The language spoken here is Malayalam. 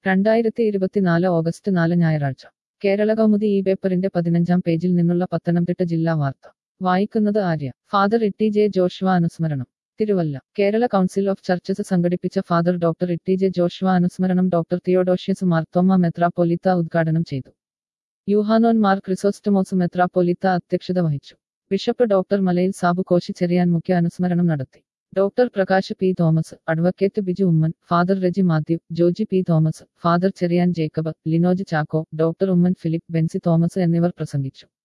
രണ്ടായിരത്തി ഇരുപത്തിനാല് ഓഗസ്റ്റ് നാല് ഞായറാഴ്ച കേരള കൗമുദി ഈ പേപ്പറിന്റെ പതിനഞ്ചാം പേജിൽ നിന്നുള്ള പത്തനംതിട്ട ജില്ലാ വാർത്ത വായിക്കുന്നത് Arya father Itty J Joshua അനുസ്മരണം Thiruvalla Kerala council of churches സംഘടിപ്പിച്ച father doctor Itty J Joshua അനുസ്മരണം ഡോക്ടർ തിയോഡോഷ്യസ് മാർത്തോമ മെത്രാപ്പൊലിത്ത ഉദ്ഘാടനം ചെയ്തു യൂഹാനോൻ മാർ ക്രിസോസ്റ്റമോസ് മെത്രാപ്പൊലിത്ത അധ്യക്ഷത വഹിച്ചു ബിഷപ്പ് ഡോക്ടർ മലയിൽ സാബു കോശിച്ചെറിയാൻ മുഖ്യ അനുസ്മരണം നടത്തി doctor Prakash P Thomas advocate Biju Oommen father Reji Mathew Joji P Thomas father Cherian Jacob Linoj Chacko doctor Oommen Philip Benzy Thomas എന്നിവർ പ്രസംഗിച്ചു